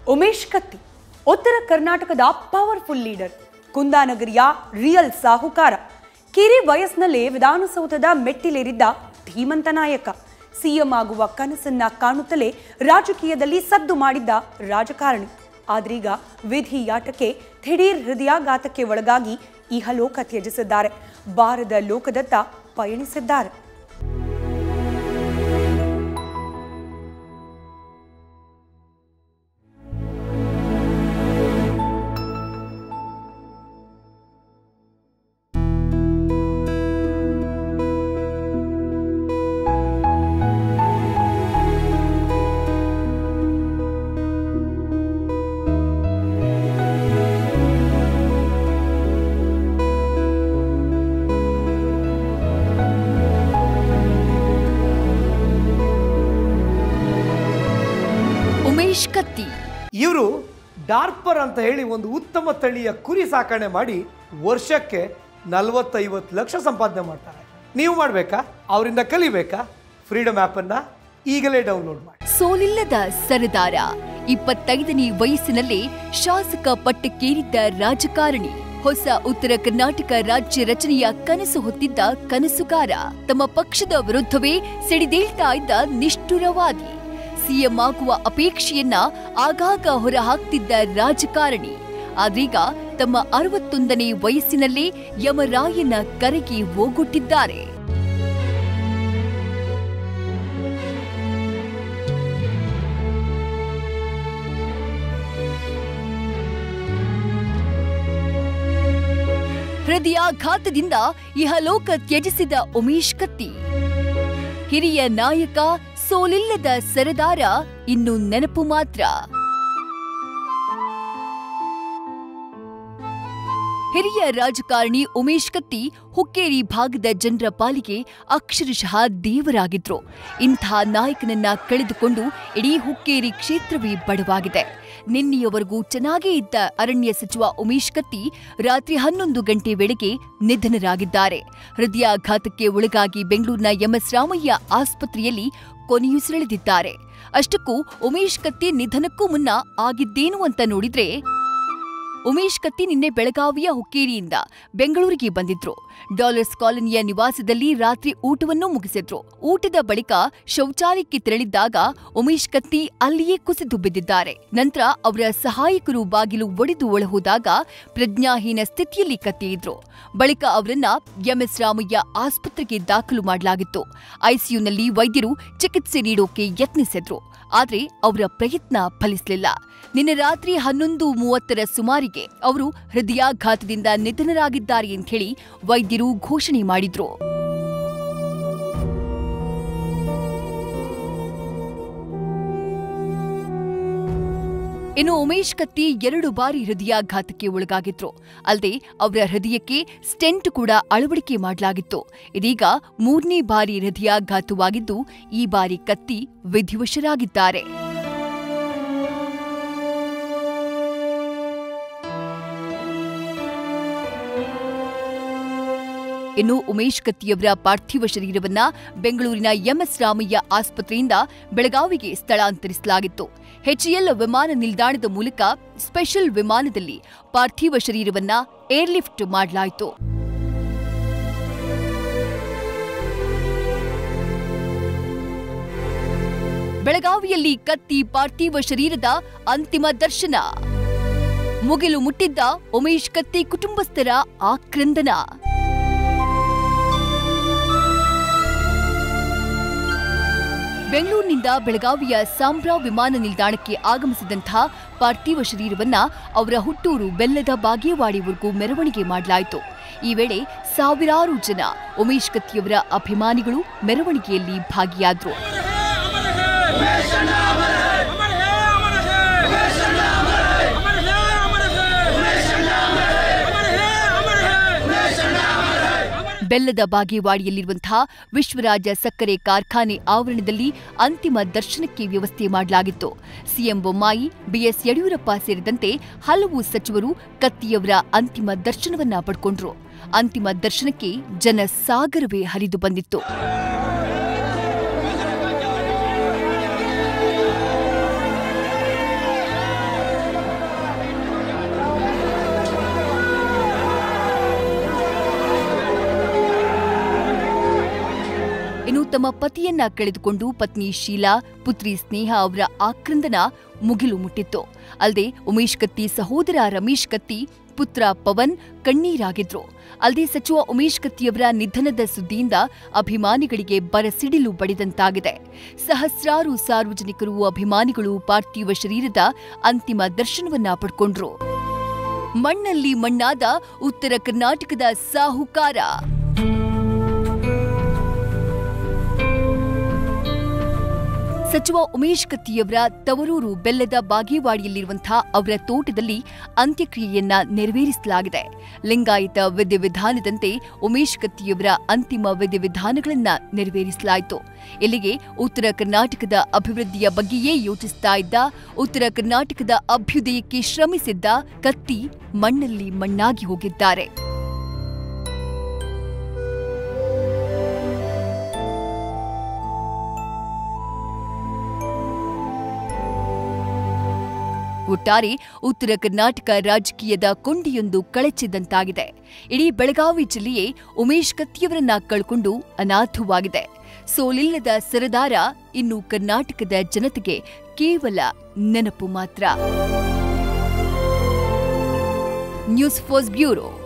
ಉಮೇಶ್ ಕತ್ತಿ ಉತ್ತರ ಕರ್ನಾಟಕದ powerful leader ಕುಂದಾನಗರಿಯ real ಸಾಹುಕಾರ ಕಿರಿ ವಯಸ್ಸಿನಲ್ಲೇ ವಿಧಾನಸೌಧದ ಮೆಟ್ಟಿಲೇರಿದ್ದ ಧೀಮಂತ ನಾಯಕ ಸಿಎಂ ಆಗುವ ಕನಸನ್ನ ಕಾಣುತ್ತಲೇ ರಾಜಕೀಯದಲ್ಲಿ ಸದ್ದು ಮಾಡಿದ್ದ ರಾಜಕಾರಣಿ ಆದ್ರೀಗ ವಿಧಿಯಾಟಕ್ಕೆ ದಿಢೀರ್ ಹೃದಯಾಘಾತಕ್ಕೆ ಒಳಗಾಗಿ ಇಹಲೋಕ ತ್ಯಜಿಸಿದ್ದಾರೆ ಬಾರದ ಲೋಕದತ್ತ ಪಯಣಿಸಿದ್ದಾರೆ ಉಮೇಶ್ ಕತ್ತಿ ಇವರು ಡಾರ್ಪರ್ ಅಂತ ಹೇಳಿ ಒಂದು ಉತ್ತಮ ತಳಿಯ ಕುರಿ ಸಾಕಣೆ ಮಾಡಿ ವರ್ಷಕ್ಕೆ ನಲವತ್ತೈವತ್ತು ಲಕ್ಷ ಸಂಪಾದನೆ ಮಾಡ್ತಾರೆ ನೀವು ಮಾಡಬೇಕಾ ಅವರಿಂದ ಕಲಿಬೇಕಾ ಫ್ರೀಡಮ್ ಆ್ಯಪನ್ನು ಈಗಲೇ ಡೌನ್ಲೋಡ್ ಮಾಡಿ ಸೋಲಿಲ್ಲದ ಸರದಾರ ಇಪ್ಪತ್ತೈದನೇ ವಯಸ್ಸಿನಲ್ಲೇ ಶಾಸಕ ಪಟ್ಟಕ್ಕೇರಿದ್ದ ರಾಜಕಾರಣಿ ಹೊಸ ಉತ್ತರ ಕರ್ನಾಟಕ ರಾಜ್ಯ ರಚನೆಯ ಕನಸು ಹೊತ್ತಿದ್ದ ಕನಸುಗಾರ ತಮ್ಮ ಪಕ್ಷದ ವಿರುದ್ಧವೇ ಸಿಡಿದೇಳ್ತಾ ಇದ್ದ ನಿಷ್ಠುರವಾದಿ ಸಿಎಂ ಆಗುವ ಅಪೇಕ್ಷೆಯನ್ನ ಆಗಾಗ ಹೊರಹಾಕ್ತಿದ್ದ ರಾಜಕಾರಣಿ ಆದ್ರೀಗ ತಮ್ಮ ಅರವತ್ತೊಂದನೇ ವಯಸ್ಸಿನಲ್ಲೇ ಯಮರಾಯನ ಕರೆಗೆ ಓಗೊಟ್ಟಿದ್ದಾರೆ ಹೃದಯಾಘಾತದಿಂದ ಇಹಲೋಕ ತ್ಯಜಿಸಿದ ಉಮೇಶ್ ಕತ್ತಿ ಹಿರಿಯ ನಾಯಕ ಸೋಲಿಲ್ಲದ ಸರದಾರ ಇನ್ನು ನೆನಪು ಮಾತ್ರ ಹಿರಿಯ ರಾಜಕಾರಣಿ ಉಮೇಶ್ ಕತ್ತಿ ಹುಕ್ಕೇರಿ ಭಾಗದ ಜನರ ಪಾಲಿಗೆ ಅಕ್ಷರಶಃ ದೇವರಾಗಿದ್ರು ಇಂಥ ನಾಯಕನನ್ನ ಕಳೆದುಕೊಂಡು ಇಡೀ ಹುಕ್ಕೇರಿ ಕ್ಷೇತ್ರವೇ ಬಡವಾಗಿದೆ ನಿನ್ನೆಯವರೆಗೂ ಚೆನ್ನಾಗೇ ಇದ್ದ ಅರಣ್ಯ ಸಚಿವ ಉಮೇಶ್ ಕತ್ತಿ ರಾತ್ರಿ ಹನ್ನೊಂದು ಗಂಟೆ ವೇಳೆಗೆ ನಿಧನರಾಗಿದ್ದಾರೆ ಹೃದಯಾಘಾತಕ್ಕೆ ಒಳಗಾಗಿ ಬೆಂಗಳೂರಿನ ಎಂಎಸ್ ರಾಮಯ್ಯ ಆಸ್ಪತ್ರೆಯಲ್ಲಿ ಕೊನೆಯುಸಿರೆಳೆದಿದ್ದಾರೆ ಅಷ್ಟಕ್ಕೂ ಉಮೇಶ್ ಕತ್ತಿ ನಿಧನಕ್ಕೂ ಮುನ್ನ ಆಗಿದ್ದೇನು ಅಂತ ನೋಡಿದ್ರೆ ಉಮೇಶ್ ಕತ್ತಿ ನಿನ್ನೆ ಬೆಳಗಾವಿಯ ಹುಕ್ಕೇರಿಯಿಂದ ಬೆಂಗಳೂರಿಗೆ ಬಂದಿದ್ರು ಡಾಲರ್ಸ್ ಕಾಲೋನಿಯ ನಿವಾಸದಲ್ಲಿ ರಾತ್ರಿ ಊಟವನ್ನೂ ಮುಗಿಸಿದ್ರು ಊಟದ ಬಳಿಕ ಶೌಚಾಲಯಕ್ಕೆ ತೆರಳಿದ್ದಾಗ ಉಮೇಶ್ ಕತ್ತಿ ಅಲ್ಲಿಯೇ ಕುಸಿದು ಬಿದ್ದಿದ್ದಾರೆ ನಂತರ ಅವರ ಸಹಾಯಕರು ಬಾಗಿಲು ಒಡೆದು ಒಳಹೋದಾಗ ಪ್ರಜ್ಞಾಹೀನ ಸ್ಥಿತಿಯಲ್ಲಿ ಕತ್ತಿ ಇದ್ರು ಬಳಿಕ ಅವರನ್ನ ಎಂಎಸ್ ರಾಮಯ್ಯ ಆಸ್ಪತ್ರೆಗೆ ದಾಖಲು ಮಾಡಲಾಗಿತ್ತು ಐಸಿಯುನಲ್ಲಿ ವೈದ್ಯರು ಚಿಕಿತ್ಸೆ ನೀಡೋಕೆ ಯತ್ನಿಸಿದ್ರು ಆದ್ರೆ ಅವರ ಪ್ರಯತ್ನ ಫಲಿಸಲಿಲ್ಲ ನಿನ್ನೆ ರಾತ್ರಿ ಹನ್ನೊಂದು ಮೂವತ್ತರ ಸುಮಾರಿಗೆ ಅವರು ಹೃದಯಾಘಾತದಿಂದ ನಿಧನರಾಗಿದ್ದಾರೆ ಅಂತ ಹೇಳಿ ವೈದ್ಯರು ಘೋಷಣೆ ಮಾಡಿದ್ರು ಇನ್ನು ಉಮೇಶ್ ಕತ್ತಿ ಎರಡು ಬಾರಿ ಹೃದಯಾಘಾತಕ್ಕೆ ಒಳಗಾಗಿದ್ರು ಅಲ್ಲದೆ ಅವರ ಹೃದಯಕ್ಕೆ ಸ್ಟೆಂಟ್ ಕೂಡ ಅಳವಡಿಕೆ ಮಾಡಲಾಗಿತ್ತು ಇದೀಗ ಮೂರನೇ ಬಾರಿ ಹೃದಯಾಘಾತವಾಗಿದ್ದು ಈ ಬಾರಿ ಕತ್ತಿ ವಿಧಿವಶರಾಗಿದ್ದಾರೆ ಇನ್ನು ಉಮೇಶ್ ಕತ್ತಿಯವರ ಪಾರ್ಥಿವ ಶರೀರವನ್ನ ಬೆಂಗಳೂರಿನ ಎಂಎಸ್ ರಾಮಯ್ಯ ಆಸ್ಪತ್ರೆಯಿಂದ ಬೆಳಗಾವಿಗೆ ಸ್ಥಳಾಂತರಿಸಲಾಗಿತ್ತು ಎಚ್ಎಎಲ್ ವಿಮಾನ ನಿಲ್ದಾಣದ ಮೂಲಕ ಸ್ಪೆಷಲ್ ವಿಮಾನದಲ್ಲಿ ಪಾರ್ಥಿವ ಶರೀರವನ್ನ ಏರ್ಲಿಫ್ಟ್ ಮಾಡಲಾಯಿತು ಬೆಳಗಾವಿಯಲ್ಲಿ ಕತ್ತಿ ಪಾರ್ಥಿವ ಶರೀರದ ಅಂತಿಮ ದರ್ಶನ ಮುಗಿಲು ಮುಟ್ಟಿದ್ದ ಉಮೇಶ್ ಕತ್ತಿ ಕುಟುಂಬಸ್ಥರ ಆಕ್ರಂದನ ಬೆಂಗಳೂರಿನಿಂದ ಬೆಳಗಾವಿಯ ಸಾಂಬ್ರಾ ವಿಮಾನ ನಿಲ್ದಾಣಕ್ಕೆ ಆಗಮಿಸಿದಂಥ ಪಾರ್ಥಿವ ಶರೀರವನ್ನ ಅವರ ಹುಟ್ಟೂರು ಬೆಲ್ಲದ ಬಾಗೇವಾಡಿವರೆಗೂ ಮೆರವಣಿಗೆ ಮಾಡಲಾಯಿತು ಈ ವೇಳೆ ಸಾವಿರಾರು ಜನ ಉಮೇಶ್ ಕತ್ತಿಯವರ ಅಭಿಮಾನಿಗಳು ಮೆರವಣಿಗೆಯಲ್ಲಿ ಭಾಗಿಯಾದ್ರು ಬೆಲ್ಲದ ಬಾಗೇವಾಡಿಯಲ್ಲಿರುವಂತಹ ವಿಶ್ವರಾಜ ಸಕ್ಕರೆ ಕಾರ್ಖಾನೆ ಆವರಣದಲ್ಲಿ ಅಂತಿಮ ದರ್ಶನಕ್ಕೆ ವ್ಯವಸ್ಥೆ ಮಾಡಲಾಗಿತ್ತು ಸಿಎಂ ಬೊಮ್ಮಾಯಿ ಬಿಎಸ್ ಯಡಿಯೂರಪ್ಪ ಸೇರಿದಂತೆ ಹಲವು ಸಚಿವರು ಕತ್ತಿಯವರ ಅಂತಿಮ ದರ್ಶನವನ್ನ ಪಡ್ಕೊಂಡ್ರು ಅಂತಿಮ ದರ್ಶನಕ್ಕೆ ಜನ ಸಾಗರವೇ ಹರಿದು ಬಂದಿತ್ತು ತಮ್ಮ ಪತಿಯನ್ನ ಕಳೆದುಕೊಂಡು ಪತ್ನಿ ಶೀಲಾ ಪುತ್ರಿ ಸ್ನೇಹ ಅವರ ಆಕ್ರಂದನ ಮುಗಿಲು ಮುಟ್ಟಿತ್ತು ಅಲ್ಲದೆ ಉಮೇಶ್ ಕತ್ತಿ ಸಹೋದರ ರಮೇಶ್ ಕತ್ತಿ ಪುತ್ರ ಪವನ್ ಕಣ್ಣೀರಾಗಿದ್ರು ಅಲ್ಲದೆ ಸಚಿವ ಉಮೇಶ್ ಕತ್ತಿಯವರ ನಿಧನದ ಸುದ್ದಿಯಿಂದ ಅಭಿಮಾನಿಗಳಿಗೆ ಬರಸಿಡಿಲು ಬಡಿದಂತಾಗಿದೆ ಸಹಸ್ರಾರು ಸಾರ್ವಜನಿಕರು ಅಭಿಮಾನಿಗಳು ಪಾರ್ಥಿವ ಶರೀರದ ಅಂತಿಮ ದರ್ಶನವನ್ನ ಪಡ್ಕೊಂಡ್ರು ಮಣ್ಣಲ್ಲಿ ಮಣ್ಣಾದ ಉತ್ತರ ಕರ್ನಾಟಕದ ಸಾಹುಕಾರ ಸಚಿವ ಉಮೇಶ್ ಕತ್ತಿಯವರ ತವರೂರು ಬೆಲ್ಲದ ಬಾಗೇವಾಡಿಯಲ್ಲಿರುವಂತಹ ಅವರ ತೋಟದಲ್ಲಿ ಅಂತ್ಯಕ್ರಿಯೆಯನ್ನ ನೆರವೇರಿಸಲಾಗಿದೆ ಲಿಂಗಾಯತ ವಿಧಿವಿಧಾನದಂತೆ ಉಮೇಶ್ ಕತ್ತಿಯವರ ಅಂತಿಮ ವಿಧಿವಿಧಾನಗಳನ್ನ ನೆರವೇರಿಸಲಾಯಿತು ಇಲ್ಲಿಗೆ ಉತ್ತರ ಕರ್ನಾಟಕದ ಅಭಿವೃದ್ಧಿಯ ಬಗ್ಗೆಯೇ ಯೋಚಿಸ್ತಾ ಇದ್ದ ಉತ್ತರ ಕರ್ನಾಟಕದ ಅಭ್ಯುದಯಕ್ಕೆ ಶ್ರಮಿಸಿದ್ದ ಕತ್ತಿ ಮಣ್ಣಲ್ಲಿ ಮಣ್ಣಾಗಿ ಹೋಗಿದ್ದಾರೆ ಒಟ್ಟಾರೆ ಉತ್ತರ ಕರ್ನಾಟಕ ರಾಜಕೀಯದ ಕೊಂಡಿಯೊಂದು ಕಳಚಿದಂತಾಗಿದೆ ಇಡೀ ಬೆಳಗಾವಿ ಜಿಲ್ಲೆಯೇ ಉಮೇಶ್ ಕತ್ತಿಯವರನ್ನ ಕಳ್ಕೊಂಡು ಅನಾಥವಾಗಿದೆ ಸೋಲಿಲ್ಲದ ಸರದಾರ ಇನ್ನು ಕರ್ನಾಟಕದ ಜನತೆಗೆ ಕೇವಲ ನೆನಪು ಮಾತ್ರ ನ್ಯೂಸ್ ಫೋರ್ಸ್ ಬ್ಯೂರೋ